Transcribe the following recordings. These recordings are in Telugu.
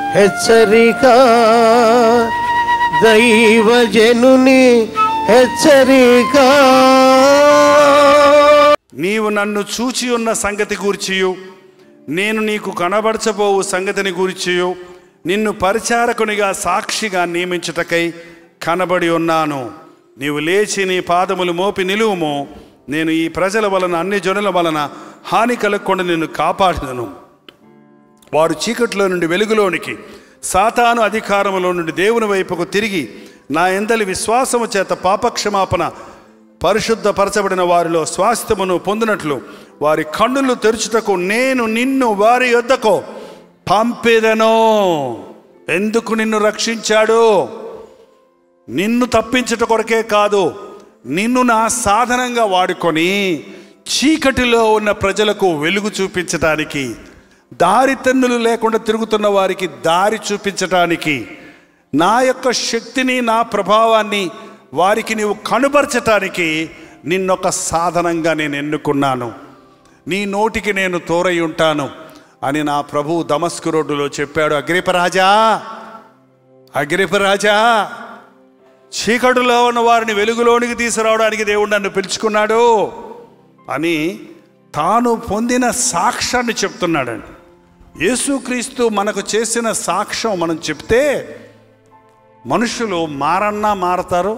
హెచ్చరిక దైవజనుని హెచ్చరిక నీవు నన్ను చూచి ఉన్న సంగతి గూర్చియు నేను నీకు కనబరచబోవు సంగతిని గూర్చియు నిన్ను పరిచారకునిగా సాక్షిగా నియమించుటకై కనబడి ఉన్నాను నీవు లేచి నీ పాదములు మోపి నిలువుము నేను ఈ ప్రజల వలన అన్ని జనుల వలన హాని కలగకుండా నిన్ను కాపాడుదను వారు చీకట్లో నుండి వెలుగులోనికి సాతాను అధికారములో నుండి దేవుని వైపుకు తిరిగి నా ఎందలి విశ్వాసము చేత పాపక్షమాపణ పరిశుద్ధపరచబడిన వారిలో స్వాస్థ్యమును పొందినట్లు వారి కన్నులు తెరుచుటకు నేను నిన్ను వారి యొద్దకు పంపేదను ఎందుకు నిన్ను రక్షించాడు నిన్ను తప్పించుట కొరకే కాదు నిన్ను నా సాధనంగా వాడుకొని చీకటిలో ఉన్న ప్రజలకు వెలుగు చూపించటానికి దారి తన్నులు లేకుండా తిరుగుతున్న వారికి దారి చూపించటానికి నా యొక్క శక్తిని నా ప్రభావాన్ని వారికి నీవు కనుబరచటానికి నిన్నొక సాధనంగా నేను ఎన్నుకున్నాను నీ నోటికి నేను తోరై ఉంటాను అని నా ప్రభు దమస్కు రోడ్డులో చెప్పాడు అగ్రిపరాజా అగ్రిపరాజా చీకటిలో ఉన్న వారిని వెలుగులోనికి తీసుకురావడానికి దేవుడు నన్ను పిలుచుకున్నాడు అని తాను పొందిన సాక్ష్యాన్ని చెప్తున్నాడండి యేసుక్రీస్తు మనకు చేసిన సాక్ష్యం మనం చెప్తే మనుషులు మారన్నా మారతారు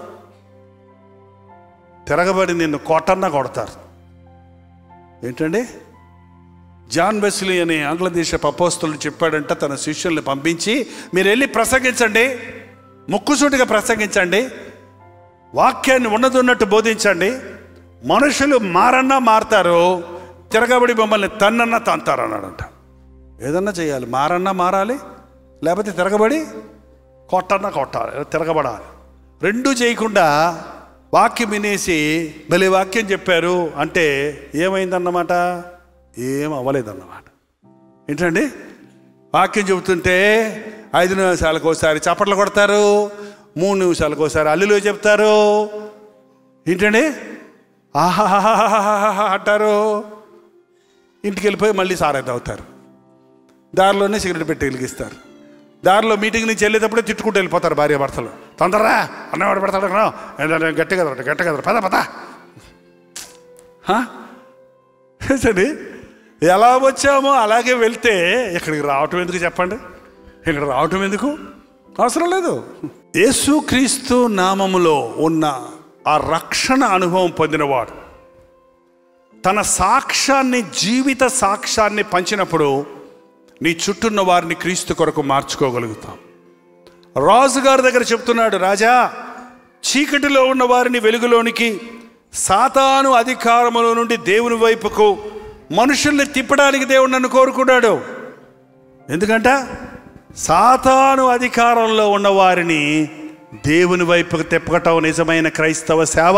తిరగబడి నిన్ను కొట్టన్నా కొడతారు ఏంటండి జాన్ బెస్లీ అనే ఆంగ్లదేశ అపోస్తులు చెప్పాడంట తన శిష్యుల్ని పంపించి మీరు వెళ్ళి ప్రసంగించండి ముక్కుసూటిగా ప్రసంగించండి వాక్యాన్ని ఉన్నదున్నట్టు బోధించండి మనుషులు మారన్నా మారతారు తిరగబడి మమ్మల్ని తన్నన్నా తంతారు అన్నాడంట ఏదన్నా చేయాలి మారన్నా మారాలి లేకపోతే తిరగబడి కొట్టన్నా కొట్టాలి తిరగబడాలి రెండూ చేయకుండా వాక్యం వినేసి భలే వాక్యం చెప్పారు అంటే ఏమైందన్నమాట ఏం అవ్వలేదన్నమాట ఏంటండి వాక్యం చెబుతుంటే ఐదు నిమిషాలకు ఒకసారి చప్పట్లు కొడతారు మూడు నిమిషాలకు ఒకసారి అల్లులు చెప్తారు ఏంటండి ఆహాహాహాహా అంటారు ఇంటికి వెళ్ళిపోయి మళ్ళీ సారా తాగుతారు దారిలోనే సిగరెట్ పెట్టి వెలిగిస్తారు దారిలో మీటింగ్ నుంచి వెళ్ళేటప్పుడే తిట్టుకుంటూ వెళ్ళిపోతారు భార్య భర్తలు తొందరరా అన్నవాడు పెడతాడు కదా గట్టి కదా గట్టి కదా పద పద హా? ఏంటండి ఎలా వచ్చామో అలాగే వెళ్తే ఇక్కడికి రావటం ఎందుకు చెప్పండి ఇక్కడ రావటం ఎందుకు అవసరం లేదు యేసుక్రీస్తు నామములో ఉన్న ఆ రక్షణ అనుభవం పొందినవాడు తన సాక్ష్యాన్ని జీవిత సాక్ష్యాన్ని పంచినప్పుడు నీ చుట్టూన్న వారిని క్రీస్తు కొరకు మార్చుకోగలుగుతాం రాజుగారి దగ్గర చెప్తున్నాడు రాజా చీకటిలో ఉన్న వారిని వెలుగులోనికి సాతాను అధికారముల నుండి దేవుని వైపుకు మనుషుల్ని తిప్పడానికి దేవుడు నన్ను కోరుకున్నాడు ఎందుకంట సాతాను అధికారంలో ఉన్న వారిని దేవుని వైపుకు తిప్పటం నిజమైన క్రైస్తవ సేవ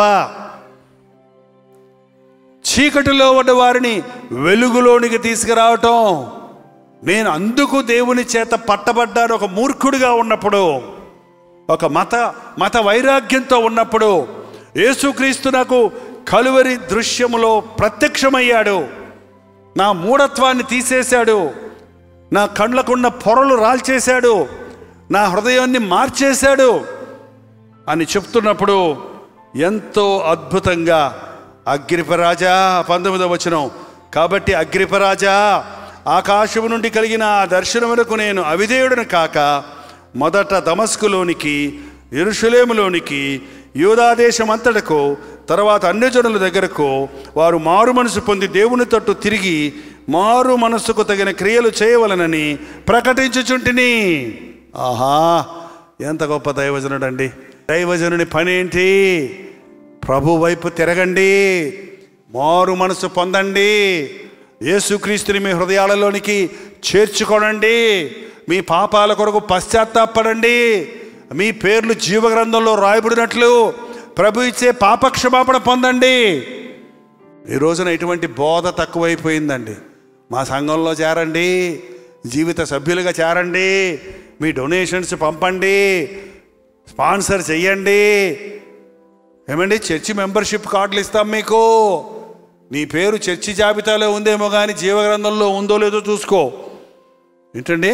చీకటిలో ఉన్న వారిని వెలుగులోనికి తీసుకురావటం నేను అందుకు దేవుని చేత పట్టబడ్డాను ఒక మూర్ఖుడిగా ఉన్నప్పుడు ఒక మత మత వైరాగ్యంతో ఉన్నప్పుడు యేసుక్రీస్తు నాకు కలువరి దృశ్యములో ప్రత్యక్షమయ్యాడు నా మూఢత్వాన్ని తీసేశాడు నా కండ్లకున్న పొరలు రాల్చేశాడు నా హృదయాన్ని మార్చేశాడు అని చెప్తున్నప్పుడు ఎంతో అద్భుతంగా అగ్రిపరాజా పంతొమ్మిదవ వచనం కాబట్టి అగ్రిపరాజా ఆకాశము నుండి కలిగిన ఆ దర్శనములకు నేను అవిధేయుడను కాక మొదట దమస్కులోనికి ఎరుషులేములోనికి యూదాదేశం అంతటకు తర్వాత అన్యజనుల దగ్గరకు వారు మారు మనసు పొంది దేవుని తట్టు తిరిగి మారు మనస్సుకు తగిన క్రియలు చేయవలనని ప్రకటించుచుంటిని ఆహా ఎంత గొప్ప దైవజనుడండి దైవజనుని పని ఏంటి ప్రభు వైపు తిరగండి మారు మనసు పొందండి యేసుక్రీస్తుని మీ హృదయాలలోనికి చేర్చుకోనండి మీ పాపాల కొరకు పశ్చాత్తాపడండి మీ పేర్లు జీవగ్రంథంలో రాయబడినట్లు ప్రభు ఇచ్చే పాపక్షమాపణ పొందండి ఈ రోజున ఇటువంటి బోధ తక్కువైపోయిందండి మా సంఘంలో చేరండి జీవిత సభ్యులుగా చేరండి మీ డొనేషన్స్ పంపండి స్పాన్సర్ చెయ్యండి ఏమండి చర్చి మెంబర్షిప్ కార్డులు ఇస్తాం మీకు నీ పేరు చర్చి జాబితాలో ఉందేమో కానీ జీవగ్రంథంలో ఉందో లేదో చూసుకో ఏంటండి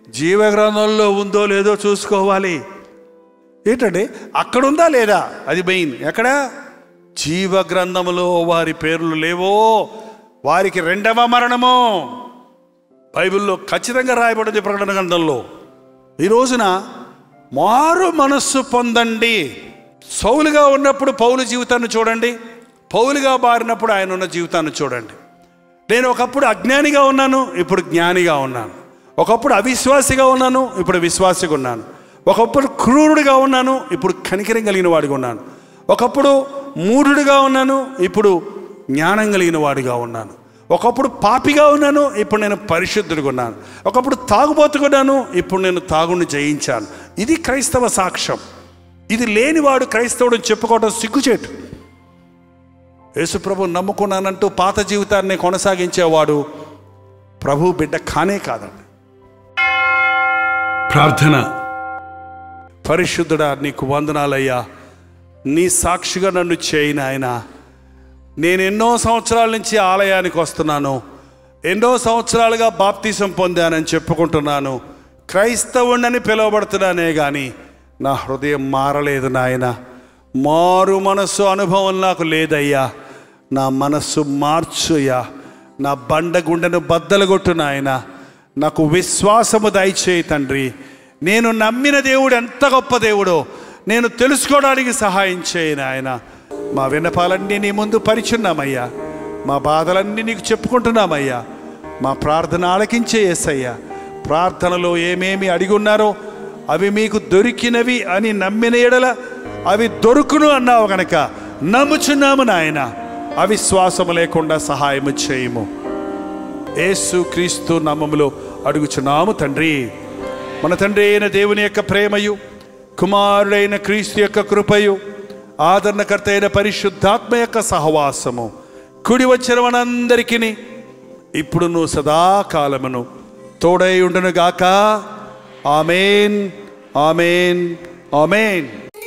జీవగ్రంథంలో ఉందో లేదో చూసుకోవాలి ఏంటండి అక్కడ ఉందా లేదా అది మెయిన్ ఎక్కడ జీవ గ్రంథములో వారి పేర్లు లేవో వారికి రెండవ మరణము బైబిల్లో ఖచ్చితంగా రాయబడింది ప్రకటన గ్రంథంలో ఈ రోజున మారు మనస్సు పొందండి సౌలుగా ఉన్నప్పుడు పౌలు జీవితాన్ని చూడండి పౌలుగా మారినప్పుడు ఆయన ఉన్న జీవితాన్ని చూడండి నేను ఒకప్పుడు అజ్ఞానిగా ఉన్నాను ఇప్పుడు జ్ఞానిగా ఉన్నాను ఒకప్పుడు అవిశ్వాసిగా ఉన్నాను ఇప్పుడు విశ్వాసిగా ఉన్నాను ఒకప్పుడు క్రూరుడిగా ఉన్నాను ఇప్పుడు కనికరం కలిగిన వాడిగా ఉన్నాను ఒకప్పుడు మూఢుడిగా ఉన్నాను ఇప్పుడు జ్ఞానం కలిగిన వాడిగా ఉన్నాను ఒకప్పుడు పాపిగా ఉన్నాను ఇప్పుడు నేను పరిశుద్ధుడిగా ఉన్నాను ఒకప్పుడు తాగుబోతుకున్నాను ఇప్పుడు నేను తాగుని జయించాను ఇది క్రైస్తవ సాక్ష్యం ఇది లేనివాడు క్రైస్తవుడు చెప్పుకోవడం సిగ్గుచేటు యేసుప్రభు నమ్ముకున్నానంటూ పాత జీవితాన్ని కొనసాగించేవాడు ప్రభు బిడ్డ కానే కాదండి ప్రార్థన పరిశుద్ధుడా నీకు వందనాలయ్యా నీ సాక్షిగా నన్ను చేయి నాయన నేను ఎన్నో సంవత్సరాల నుంచి ఆలయానికి వస్తున్నాను ఎన్నో సంవత్సరాలుగా బాప్తీసం పొందానని చెప్పుకుంటున్నాను క్రైస్తవుణ్ణని పిలువబడుతున్నానే కానీ నా హృదయం మారలేదు నాయన మారు మనస్సు అనుభవం నాకు లేదయ్యా నా మనస్సు మార్చుయ్యా నా బండ గుండెను బద్దలుగొట్టు నాయన నాకు విశ్వాసము దయచేయి తండ్రి నేను నమ్మిన దేవుడు ఎంత గొప్ప దేవుడో నేను తెలుసుకోవడానికి సహాయం చేయి నాయన మా విన్నపాలన్నీ నీ ముందు పరిచున్నామయ్యా మా బాధలన్నీ నీకు చెప్పుకుంటున్నామయ్యా మా ప్రార్థన ఆలకించే యేసయ్యా ప్రార్థనలో ఏమేమి అడిగి ఉన్నారో అవి మీకు దొరికినవి అని నమ్మిన ఎడల అవి దొరుకును అన్నావు గనక నమ్ముచున్నాము నాయన అవిశ్వాసము లేకుండా సహాయము చేయము యేసు క్రీస్తు నామములో అడుగుచున్నాము తండ్రి మన తండ్రి అయిన దేవుని యొక్క ప్రేమయు కుమారుడైన క్రీస్తు యొక్క కృపయు ఆదరణకర్త అయిన పరిశుద్ధాత్మ యొక్క సహవాసము కుడి వచ్చిన మనందరికీ ఇప్పుడు నువ్వు సదాకాలమును తోడై ఉండును గాక ఆమెన్ ఆమెన్ ఆమెన్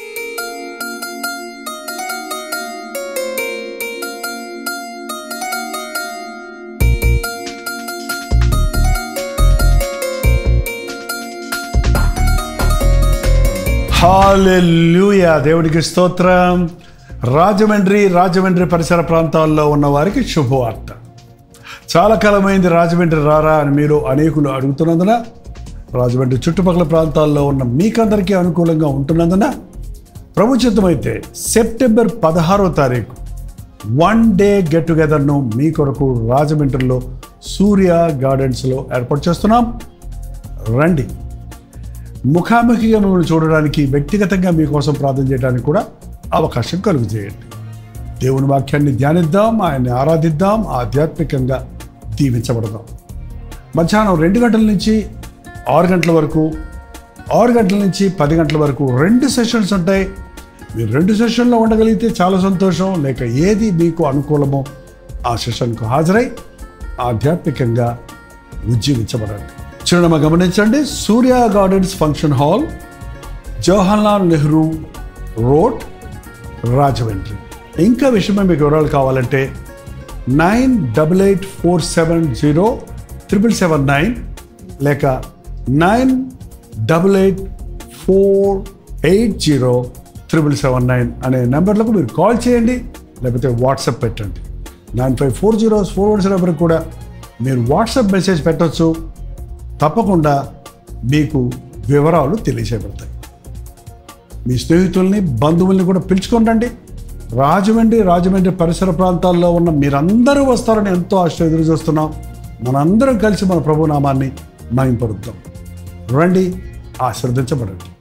హాలెల్లుయా దేవుడికి స్తోత్రం రాజమండ్రి రాజమండ్రి పరిసర ప్రాంతాల్లో ఉన్న వారికి శుభవార్త చాలా కాలమైంది రాజమండ్రి రారా అని మీరు అనేకులు అడుగుతున్నందున రాజమండ్రి చుట్టుపక్కల ప్రాంతాల్లో ఉన్న మీకందరికీ అనుకూలంగా ఉంటున్నందున ప్రభుత్వమైతే సెప్టెంబర్ పదహారో తారీఖు వన్ డే గెట్ టుగెదర్ను మీ కొరకు రాజమండ్రిలో సూర్య గార్డెన్స్లో ఏర్పాటు చేస్తున్నాం రండి ముఖాముఖిగా మిమ్మల్ని చూడడానికి వ్యక్తిగతంగా మీకోసం ప్రార్థన చేయడానికి కూడా అవకాశం కలుగు చేయండి దేవుని వాక్యాన్ని ధ్యానిద్దాం ఆయన్ని ఆరాధిద్దాం ఆధ్యాత్మికంగా దీవించబడదాం మధ్యాహ్నం రెండు గంటల నుంచి ఆరు గంటల వరకు ఆరు గంటల నుంచి పది గంటల వరకు రెండు సెషన్స్ ఉంటాయి మీరు రెండు సెషన్లో ఉండగలిగితే చాలా సంతోషం లేక ఏది మీకు అనుకూలమో ఆ సెషన్కు హాజరై ఆధ్యాత్మికంగా ఉజ్జీవించబడండి చిరునామా గమనించండి Surya gardens function hall Jawaharlal Nehru road Rajahmundry ఇంకా విషయమై మీకు వివరాలు కావాలంటే nine double eight four seven zero triple seven nine లేక nine double eight four eight zero triple seven nine అనే నెంబర్లకు మీరు కాల్ చేయండి లేకపోతే వాట్సాప్ పెట్టండి nine five four zero four one నెంబర్కి కూడా మీరు వాట్సాప్ మెసేజ్ పెట్టొచ్చు తప్పకుండా మీకు వివరాలు తెలియచేయబడతాయి మీ స్నేహితుల్ని బంధువుల్ని కూడా పిలుచుకొని రండి రాజమండ్రి రాజమండ్రి పరిసర ప్రాంతాల్లో ఉన్న మీరందరూ వస్తారని ఎంతో ఆశ ఎదురు చూస్తున్నాం మనందరం కలిసి మన ప్రభునామాన్ని మహింపరుద్దాం రండి ఆశీర్వదించబడండి